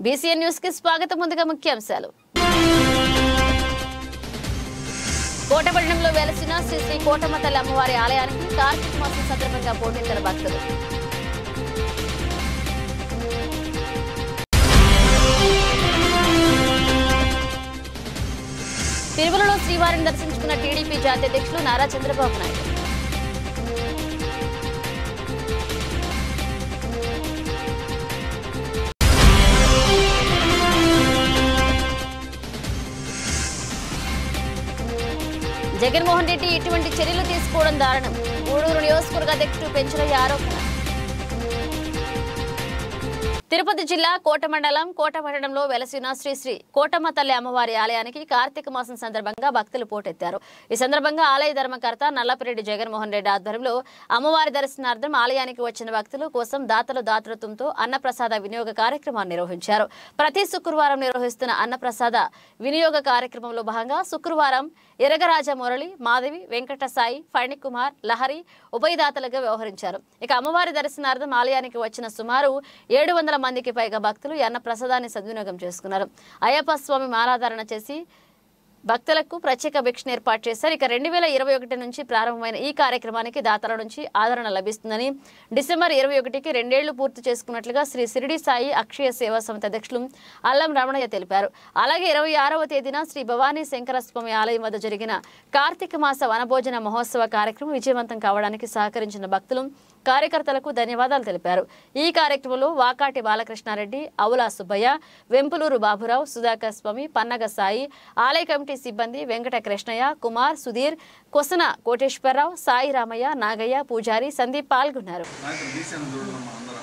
BCN news కి స్వాగతం ముందుగా ముఖ్యాంశాలు కోటపట్నంలో వెలసిన శ్రీ శ్రీ కోటమ్మ తల్లి అమ్మవారి ఆలయానికి కార్తీక మాసం సందర్భంగా పోటెత్తిన భక్తులు తిరుమలలో శ్రీవారిని దర్శించుకున్న టీడీపీ జాతీయ అధ్యక్షులు నారా చంద్రబాబు నాయుడు జగన్మోహన్ రెడ్డి ఇటువంటి చర్యలు తీసుకోవడం దారుణం గూడూరు నియోజకవర్గ అధ్యక్షుడు పెంచలయ్య ఆరోపణ తిరుపతి జిల్లా కోట మండలం కోట మండలంలో వెలసిన శ్రీ శ్రీ కోటమ్మ తల్లి అమ్మవారి ఆలయానికి కార్తీక మాసం సందర్భంగా భక్తులు పోటెత్తారు ఈ సందర్భంగా ఆలయ ధర్మకర్త నల్లపిరెడ్డి జగన్మోహన్ రెడ్డి ఆధ్వర్యంలో అమ్మవారి దర్శనార్థం ఆలయానికి వచ్చిన భక్తుల కోసం దాతలు దాతృత్వంతో అన్నప్రసాద వినియోగ కార్యక్రమాన్ని నిర్వహించారు ప్రతి శుక్రవారం నిర్వహిస్తున్న అన్నప్రసాద వినియోగ కార్యక్రమంలో భాగంగా శుక్రవారం ఎరగరాజ మురళి మాధవి వెంకట సాయి ఫణి కుమార్ లహరి ఉభయదాతలుగా వ్యవహరించారు ఇక అమ్మవారి దర్శనార్థం ఆలయానికి వచ్చిన సుమారు ఏడు వందల మందికి పైగా భక్తులు ఈ అన్న ప్రసాదాన్ని సద్వినియోగం చేసుకున్నారు అయ్యప్ప స్వామి మాలాధారణ చేసి భక్తులకు ప్రత్యేక భిక్షను ఏర్పాటు చేశారు ఇక రెండు వేల ఇరవై ఒకటి నుంచి ప్రారంభమైన ఈ కార్యక్రమానికి దాతల నుంచి ఆదరణ లభిస్తుందని డిసెంబర్ ఇరవై ఒకటికి రెండేళ్లు పూర్తి చేసుకున్నట్లుగా శ్రీ సిరిడి సాయి అక్షయ సేవా సమితి అధ్యక్షులు అల్లం రమణయ్య తెలిపారు అలాగే ఇరవై ఆరవ తేదీన శ్రీ భవానీ శంకర స్వామి ఆలయం వద్ద జరిగిన కార్తీక మాస వనభోజన మహోత్సవ కార్యక్రమం విజయవంతం కావడానికి సహకరించిన భక్తులు కార్యకర్తలకు ధన్యవాదాలు తెలిపారు ఈ కార్యక్రమంలో వాకాటి బాలకృష్ణారెడ్డి అవులా సుబ్బయ్య వెంపులూరు బాబురావు సుధాకర్ స్వామి పన్నగ సాయి ఆలయ కమిటీ సిబ్బంది వెంకట కృష్ణయ్య కుమార్ సుధీర్ కొసన కోటేశ్వరరావు సాయి రామయ్య నాగయ్య పూజారి సందీప్ పాల్గొన్నారు నాయకులు తీసాను చూడమ్మా అందరం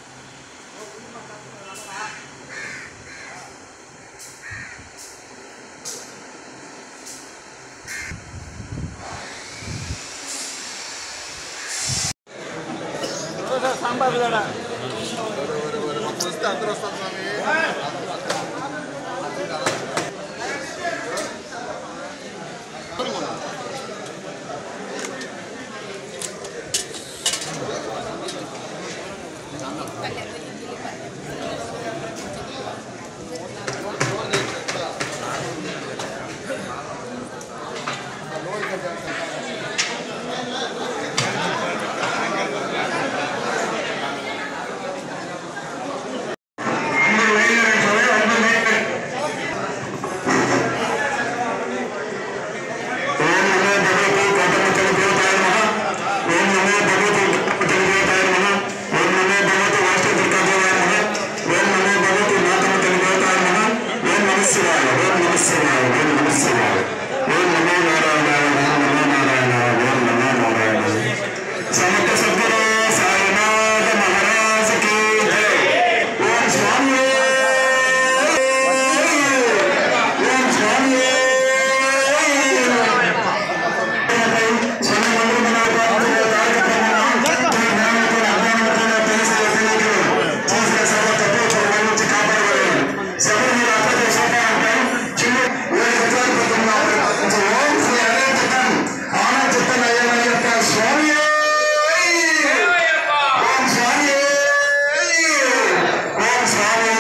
మొత్తం వస్తే అందరూ వస్తాం స్వామి సమర్థ సద్గురు సాయినాథ మహారాజ్ కి ఓం స్వామి ఓం స్వామి స్వామి ఓం స్వామి ఓం స్వామి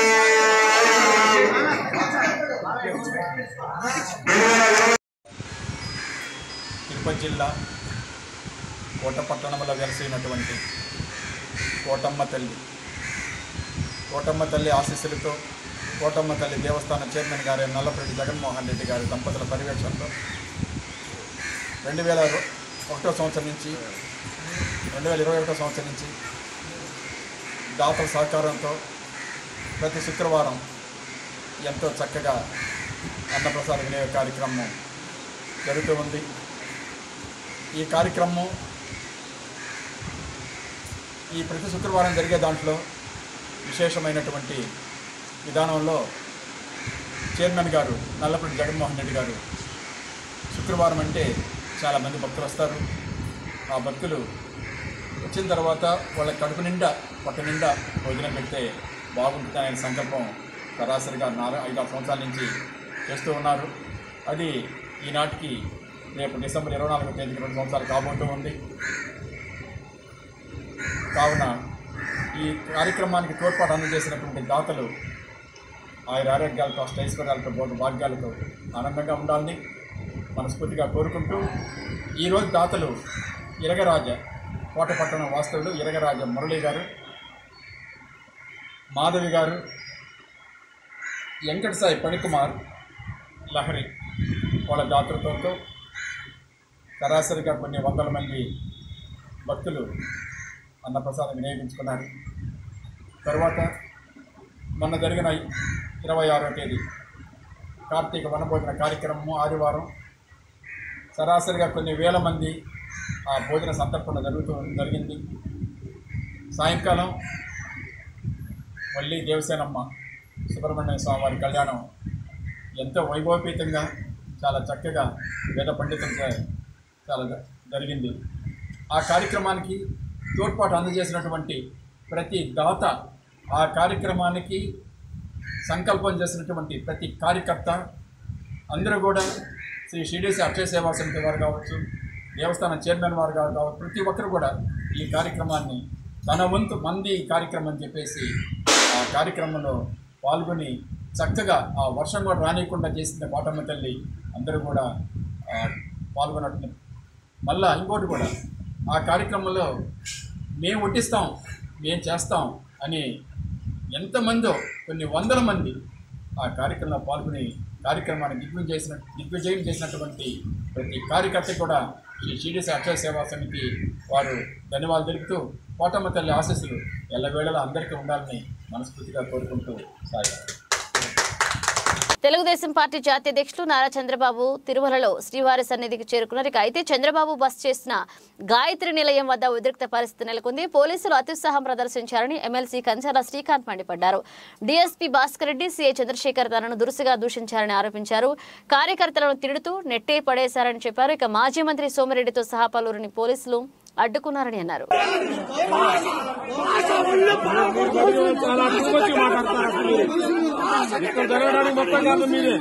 తిరుపతి జిల్లా కోట పట్టణంలో వెలసినటువంటి కోటమ్మ తల్లి కోటమ్మ తల్లి ఆశీస్సులతో కోటమ్మ తల్లి దేవస్థాన చైర్మన్ గారు నల్లపరెడ్డి జగన్మోహన్ రెడ్డి గారి దంపతుల పర్యవేక్షణలో రెండు వేల ఒకటో సంవత్సరం నుంచి రెండు వేల ఇరవై ఒకటో సంవత్సరం నుంచి దాతల సహకారంతో ప్రతి శుక్రవారం ఎంతో చక్కగా అన్నప్రసాద వినియోగ కార్యక్రమం జరుగుతూ ఉంది ఈ కార్యక్రమం ఈ ప్రతి శుక్రవారం జరిగే దాంట్లో విశేషమైనటువంటి విధానంలో చైర్మన్ గారు నల్లపల్లి జగన్మోహన్ రెడ్డి గారు శుక్రవారం అంటే చాలామంది భక్తులు వస్తారు ఆ భక్తులు వచ్చిన తర్వాత వాళ్ళ కడుపు నిండా పొట్ట నిండా భోజనం పెడితే బాగుంటుంది అనే సంకల్పం సరాసరిగా నాలుగు ఐదు ఆరు సంవత్సరాల నుంచి చేస్తూ ఉన్నారు అది ఈనాటికి రేపు డిసెంబర్ ఇరవై నాలుగో తేదీకి రెండు సంవత్సరాలు కాబోతూ ఉంది కావున ఈ కార్యక్రమానికి తోడ్పాటు అందజేసినటువంటి దాతలు ఆయన ఆరోగ్యాలతో అష్టైశ్వర్యాలతో బోధ భాగ్యాలతో ఆనందంగా ఉండాలని మనస్ఫూర్తిగా కోరుకుంటూ ఈరోజు దాతలు ఇరగరాజ కోటపట్టణం వాస్తవులు ఇరగరాజ మురళి గారు మాధవి గారు వెంకట సాయి పణికుమార్ లహరి వాళ్ళ దాతృత్వంతో సరాసరిగా కొన్ని వందల మంది భక్తులు అన్నప్రసాదం వినియోగించుకున్నారు తర్వాత మొన్న జరిగిన ఇరవై ఆరో తేదీ కార్తీక వనభోజన కార్యక్రమము ఆదివారం సరాసరిగా కొన్ని వేల మంది ఆ భోజన సంతర్పణ జరుగుతూ జరిగింది సాయంకాలం మళ్ళీ దేవసేనమ్మ సుబ్రహ్మణ్య స్వామి వారి కళ్యాణం ఎంతో వైభవపేతంగా చాలా చక్కగా వేద పండితులతో చాలా జ- జరిగింది ఆ కార్యక్రమానికి తోడ్పాటు అందజేసినటువంటి ప్రతి దాత ఆ కార్యక్రమానికి సంకల్పం చేసినటువంటి ప్రతి కార్యకర్త అందరూ కూడా శ్రీ షిరిడీసి అక్షయ సేవా సమితి వారు కావచ్చు దేవస్థానం చైర్మన్ వారు కావచ్చు కావచ్చు, ప్రతి ఒక్కరు కూడా ఈ కార్యక్రమాన్ని తన వంతు మంది ఈ కార్యక్రమం అని చెప్పేసి ఆ కార్యక్రమంలో పాల్గొని చక్కగా ఆ వర్షం కూడా రానియకుండా చేసిన కోటమ్మ తల్లి అందరూ కూడా ఆ, పాల్గొన్నట్టు మళ్ళా ఇంకోటి కూడా ఆ కార్యక్రమంలో మేము వడ్డిస్తాం మేము చేస్తాం అని ఎంతమందో కొన్ని వందల మంది ఆ కార్యక్రమంలో పాల్గొని కార్యక్రమాన్ని దిగ్విజయం చేసిన దిగ్విజయం చేసినటువంటి ప్రతి కార్యకర్త కూడా శ్రీ షిరిడి అక్షయ సేవా సమితి వారు ధన్యవాదాలు తెలుపుతూ కోటమ్మ తల్లి ఆశీస్సులు ఎల్లవేళలా అందరికీ ఉండాలని మనస్ఫూర్తిగా కోరుకుంటూ సాయి తెలుగుదేశం పార్టీ జాతీయ అధ్యక్షులు నారా చంద్రబాబు తిరుమలలో శ్రీవారి సన్నిధికి చేరుకున్నారు ఇక అయితే చంద్రబాబు బస్ చేసిన గాయత్రి నిలయం వద్ద ఉద్రిక్త పరిస్థితి నెలకొంది పోలీసులు అత్యుత్సాహం ప్రదర్శించారని ఎమ్మెల్సీ కంచాల శ్రీకాంత్ మండిపడ్డారు డీఎస్పీ భాస్కర్ రెడ్డి సీఐ చంద్రశేఖర్ తనను దురుసుగా దూషించారని ఆరోపించారు కార్యకర్తలను తిడుతూ నెట్టే పడేశారని చెప్పారు ఇక మాజీ మంత్రి సోమిరెడ్డితో సహా పలువురిని పోలీసులు అడ్డుకున్నారని అన్నారు చాలా అడ్డుకొచ్చి మాట్లాడతారు అసలు మీరు. ఇక్కడ జరగడానికి మొత్తం కాదు మీరే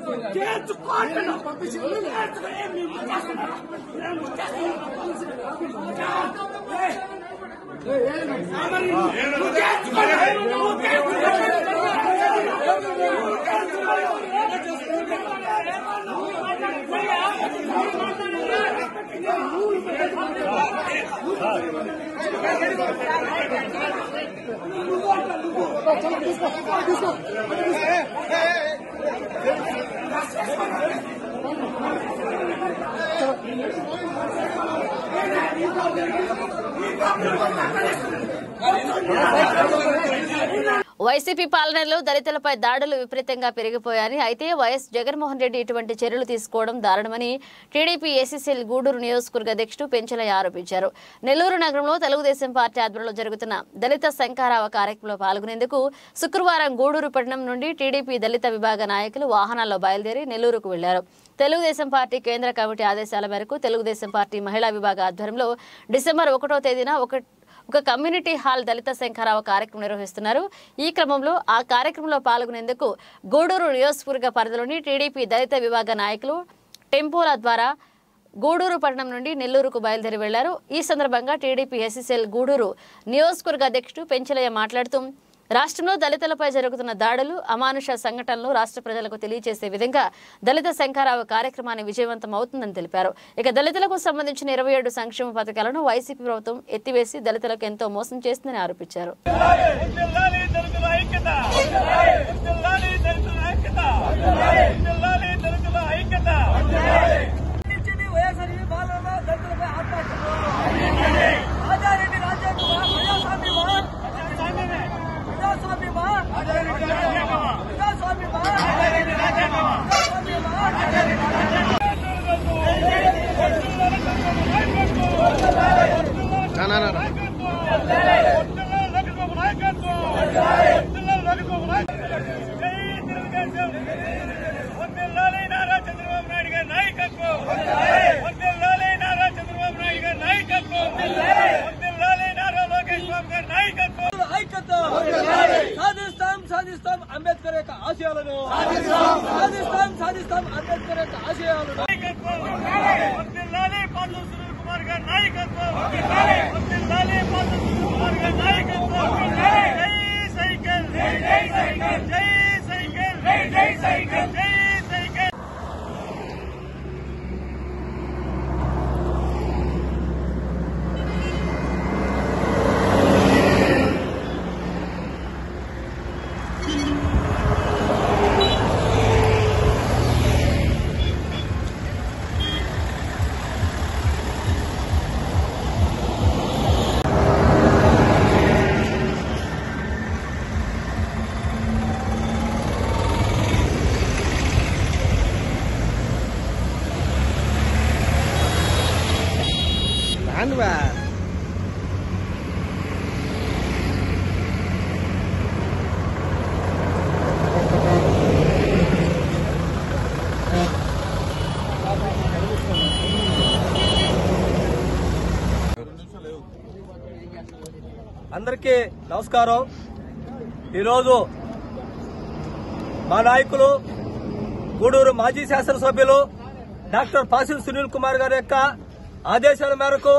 వైసీపీ పాలనలో దళితులపై దాడులు విపరీతంగా పెరిగిపోయాయని అయితే వైఎస్ జగన్మోహన్ రెడ్డి ఇటువంటి చర్యలు తీసుకోవడం దారుణమని టీడీపీ ఎస్సీసీఎల్ గూడూరు నియోజకవర్గ అధ్యక్షుడు పెంచలయ్య ఆరోపించారు నెల్లూరు నగరంలో తెలుగుదేశం పార్టీ ఆధ్వర్యంలో జరుగుతున్న దళిత శంకారావ కార్యక్రమంలో పాల్గొనేందుకు శుక్రవారం గూడూరు పట్టణం నుండి టీడీపీ దళిత విభాగ నాయకులు వాహనాల్లో బయలుదేరి నెల్లూరుకు వెళ్లారు తెలుగుదేశం పార్టీ కేంద్ర కమిటీ ఆదేశాల మేరకు తెలుగుదేశం పార్టీ మహిళా విభాగ ఆధ్వర్యంలో డిసెంబర్ ఒకటో తేదీన ఒక ఒక కమ్యూనిటీ హాల్ దళిత శంఖారావ కార్యక్రమం నిర్వహిస్తున్నారు ఈ క్రమంలో ఆ కార్యక్రమంలో పాల్గొనేందుకు గూడూరు నియోజకవర్గ పరిధిలోని టీడీపీ దళిత విభాగ నాయకులు టెంపోల ద్వారా గూడూరు పట్టణం నుండి నెల్లూరుకు బయలుదేరి వెళ్లారు ఈ సందర్భంగా టీడీపీ ఎస్ఎస్ఎల్ గూడూరు నియోజకవర్గ అధ్యక్షుడు పెంచలయ్య మాట్లాడుతూ రాష్ట్రంలో దళితులపై జరుగుతున్న దాడులు అమానుష సంఘటనలు రాష్ట్ర ప్రజలకు తెలియజేసే విధంగా దళిత శంఖారావు కార్యక్రమాన్ని విజయవంతం అవుతుందని తెలిపారు ఇక దళితులకు సంబంధించిన ఇరవై ఏడు సంక్షేమ పథకాలను వైసీపీ ప్రభుత్వం ఎత్తివేసి దళితులకు ఎంతో మోసం చేస్తుందని ఆరోపించారు జిల్లాని దళితుల ఐక్యత జిల్లాని దళితుల ఐక్యత జిల్లాని దళితుల ఐక్యత ఇచ్చింది వైఎస్ఆర్ ఈ పాలనలో దళితులపై ఆత్మహత్య రాజారెడ్డి రాజ్యాంగమా ప్రజాస్వామ్యమా ప్రజాస్వామ్యమా ప్రజాస్వామ్యమా ప్రజాస్వామ్యమా నాయకత్వం ఐక్యత సాధిస్తాం సాధిస్తాం అంబేద్కర్ యొక్క ఆశయాలను సాధిస్తాం సాధిస్తాం అంబేద్కర్ యొక్క ఆశయాలను వర్ధిల్లాలి పాత్ర సునీల్ కుమార్ గారి నాయకత్వం వర్ధిల్లాలి పాత్ర సునీల్ కుమార్ గారి నాయకత్వం జై సైకిల్ జై సైకిల్ జై సైకిల్ అందరికీ నమస్కారం ఈరోజు మా నాయకులు గూడూరు మాజీ శాసనసభ్యులు డాక్టర్ పాసిల్ సునీల్ కుమార్ గారి యొక్క ఆదేశాల మేరకు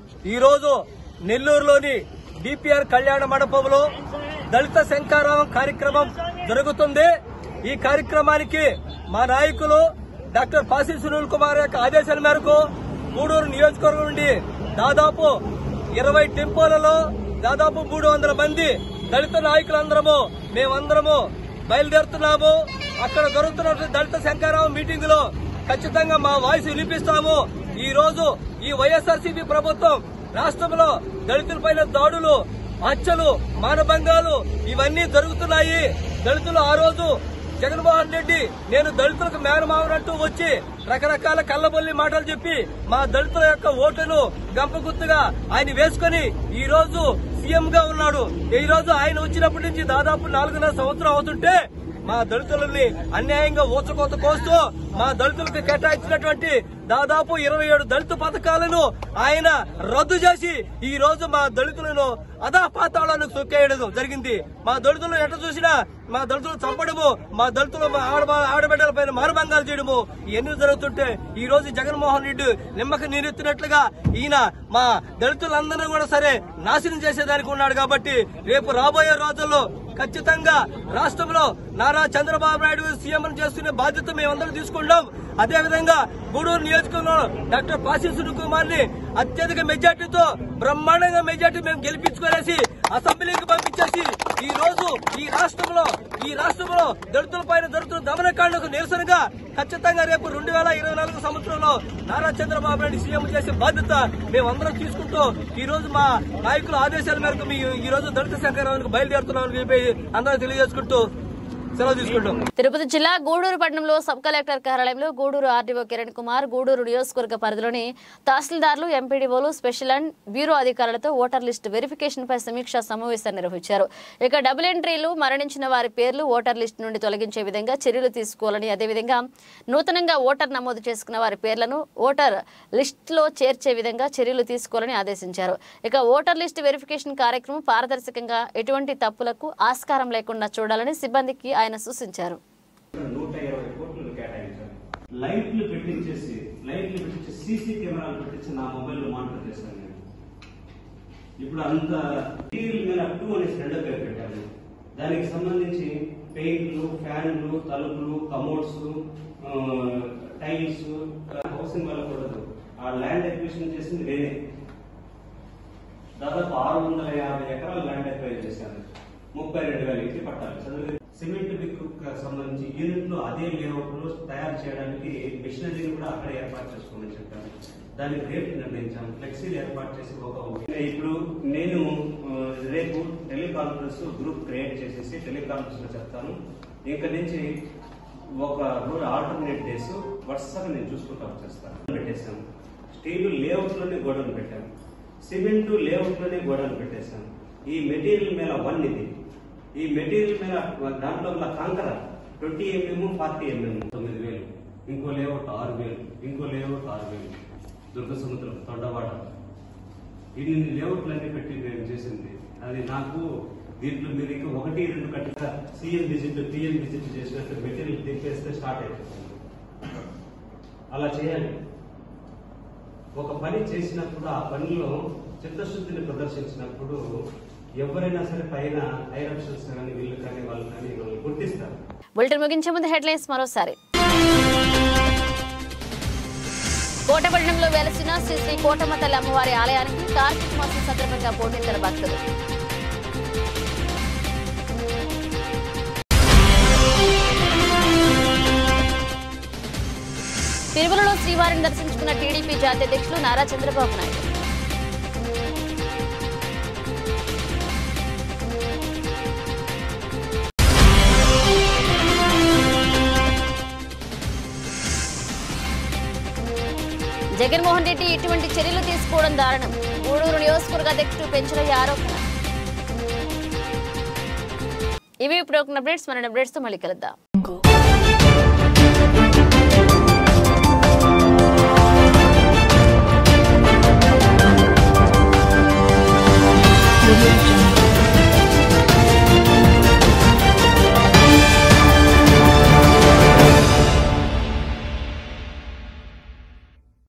ఈరోజు నెల్లూరులోని డిపిఆర్ కళ్యాణ మండపంలో దళిత శంకారావం కార్యక్రమం జరుగుతుంది ఈ కార్యక్రమానికి మా నాయకులు డాక్టర్ పాసిల్ సునీల్ కుమార్ యొక్క ఆదేశాల మేరకు గూడూరు నియోజకవర్గం నుండి దాదాపు ఇరవై టెంపోలలో దాదాపు మూడు వందల మంది దళిత నాయకులందరము మేమందరము బయలుదేరుతున్నాము అక్కడ జరుగుతున్న దళిత శంకరావు మీటింగ్ లో ఖచ్చితంగా మా వాయిస్ వినిపిస్తాము ఈ రోజు ఈ వైఎస్ఆర్సీపీ ప్రభుత్వం రాష్ట్రంలో దళితులపైన దాడులు హత్యలు మానభంగాలు ఇవన్నీ జరుగుతున్నాయి దళితులు ఆ రోజు జగన్మోహన్ రెడ్డి నేను దళితులకు మేనమావనంటూ వచ్చి రకరకాల కళ్ళబొల్లి మాటలు చెప్పి మా దళితుల యొక్క ఓట్లను గంపగుత్తుగా ఆయన వేసుకుని ఈ రోజు సీఎం గా ఉన్నాడు ఈ రోజు ఆయన వచ్చినప్పటి నుంచి దాదాపు నాలుగున్నర సంవత్సరం అవుతుంటే మా దళితులని అన్యాయంగా ఊచకోత కోస్తూ మా దళితులకు కేటాయించినటువంటి దాదాపు ఇరవై ఏడు దళిత పథకాలను ఆయన రద్దు చేసి ఈ రోజు మా దళితులను అదా పాతాళానికి సొక్కేయడం జరిగింది మా దళితులను ఎట చూసినా మా దళితులు చంపడము మా దళితులు మా ఆడ ఆడబిడ్డల పైన మానభంగాలు చేయడము ఇవన్నీ జరుగుతుంటే ఈ రోజు జగన్మోహన్ రెడ్డి నిమ్మక నీరెత్తినట్లుగా ఈయన మా దళితులందరినీ కూడా సరే నాశనం చేసేదానికి ఉన్నాడు కాబట్టి రేపు రాబోయే రోజుల్లో ఖచ్చితంగా రాష్ట్రంలో నారా చంద్రబాబు నాయుడు సీఎం చేస్తున్న బాధ్యత మేమందరం తీసుకుంటాం అదేవిధంగా గూడూరు నియోజకవర్గంలో డాక్టర్ పాసి సునీల్ కుమార్ ని అత్యధిక మెజార్టీతో బ్రహ్మాండంగా మెజార్టీ మేము గెలిపించుకునేసి అసెంబ్లీకి పంపించేసి ఈ రోజు ఈ రాష్ట్రంలో ఈ రాష్ట్రంలో దళితుల పైన జరుగుతున్న దమనకాండకు నిరసనగా ఖచ్చితంగా రేపు రెండు వేల ఇరవై నాలుగు సంవత్సరంలో నారా చంద్రబాబు నాయుడు సీఎం చేసే బాధ్యత మేమందరం తీసుకుంటూ ఈ రోజు మా నాయకుల ఆదేశాల మేరకు మీ ఈ రోజు దళిత సంకరానికి బయలుదేరుతున్నామని చెప్పి అందరూ తెలియజేసుకుంటూ సెలవు తీసుకుంటాం తిరుపతి జిల్లా గూడూరు పట్టణంలో సబ్ కలెక్టర్ కార్యాలయంలో గూడూరు ఆర్డీఓ కిరణ్ కుమార్ గూడూరు నియోజకవర్గ పరిధిలోని తహసీల్దార్లు ఎంపీడీఓలు స్పెషల్ అండ్ బ్యూరో అధికారులతో ఓటర్ లిస్ట్ వెరిఫికేషన్ పై సమీక్షా సమావేశాన్ని నిర్వహించారు ఇక డబుల్ ఎంట్రీలు మరణించిన వారి పేర్లు ఓటర్ లిస్ట్ నుండి తొలగించే విధంగా చర్యలు తీసుకోవాలని అదేవిధంగా నూతనంగా ఓటర్ నమోదు చేసుకున్న వారి పేర్లను ఓటర్ లిస్టులో చేర్చే విధంగా చర్యలు తీసుకోవాలని ఆదేశించారు ఇక ఓటర్ లిస్ట్ వెరిఫికేషన్ కార్యక్రమం పారదర్శకంగా ఎటువంటి తప్పులకు ఆస్కారం లేకుండా చూడాలని సిబ్బందికి ఆయన సూచించారు నూట ఇరవై కోట్లు కేటాయించారు లైట్లు పెట్టించేసి లైట్లు పెట్టించి సీసీ కెమెరాలు పెట్టించి నా మొబైల్ మానిటర్ చేశాను నేను ఇప్పుడు అంత టీవీల మీద టూ అనేసి రెండో పేరు పెట్టాను దానికి సంబంధించి పెయింట్లు ఫ్యాన్లు తలుపులు కమోడ్స్ టైల్స్ హౌసింగ్ వెళ్ళకూడదు ఆ ల్యాండ్ ఎక్విజిషన్ చేసింది నేనే దాదాపు ఆరు వందల యాభై ఎకరాల ల్యాండ్ ఎక్వైర్ చేశాను ముప్పై రెండు వేల ఇంటి పట్టాలి చదివి సిమెంట్ బిక్కు సంబంధించి యూనిట్లు అదే లేఅవుట్ లో తయారు చేయడానికి మిషనరీని కూడా అక్కడే ఏర్పాటు చేసుకోమని చెప్పాను దానికి రేట్ నిర్ణయించాం ఫ్లెక్సీలు ఏర్పాటు చేసి ఒక ఇప్పుడు నేను ఆ, రేపు టెలికాన్ఫరెన్స్ గ్రూప్ క్రియేట్ చేసేసి టెలికాన్ఫరెన్స్ లో చెప్తాను ఇంక నుంచి ఒక రోజు ఆల్టర్నేట్ డేస్ వరుసగా నేను చూసుకుంటా వచ్చేస్తాను పెట్టేశాం స్టీల్ లేఅవుట్ లోనే గోడౌన్ పెట్టాం సిమెంట్ లేఅవుట్ లోనే గోడౌన్ పెట్టేశాం ఈ మెటీరియల్ మీద వన్ ఇది ఈ మెటీరియల్ మీద దాంట్లో ఉన్న కాంకర ట్వంటీ ఎంఎం ఫార్టీ ఎంఎం తొమ్మిది వేలు ఇంకో లేఅవుట్ ఆరు వేలు ఇంకో లేఅవుట్ ఆరు వేలు దుర్గ సముద్రం తొండవాడ ఇన్ని లేఅవుట్లన్నీ పెట్టి నేను చేసింది అది నాకు దీంట్లో మీరు ఇంకా ఒకటి రెండు కట్ట సీఎం విజిట్ టీఎం విజిట్ చేసినట్టు మెటీరియల్ తెప్పేస్తే స్టార్ట్ అయిపోతుంది అలా చేయాలి ఒక పని చేసినప్పుడు ఆ పనిలో చిత్తశుద్ధిని ప్రదర్శించినప్పుడు ఎవరైనా సరే పైన హైర్ అఫీషియల్స్ కానీ వీళ్ళు కానీ వాళ్ళు కానీ వాళ్ళు గుర్తిస్తారు బులెటిన్ ముగించే ముందు హెడ్లైన్స్ మరోసారి కోటపట్నంలో వెలసిన శ్రీ శ్రీ కోటమ్మ తల్లి అమ్మవారి ఆలయానికి కార్తీక మాసం సందర్భంగా పోటెత్తిన భక్తులు తిరుమలలో శ్రీవారిని దర్శించుకున్న టీడీపీ జాతీయ అధ్యక్షులు నారా చంద్రబాబు నాయుడు జగన్మోహన్ రెడ్డి ఇటువంటి చర్యలు తీసుకోవడం దారుణం గూడూరు నియోజకవర్గ అధ్యక్షుడు పెంచలయ్య ఆరోపణ ఇవి ఇప్పుడు ఒక అప్డేట్స్ మన అప్డేట్స్ తో మళ్ళీ కలుద్దాం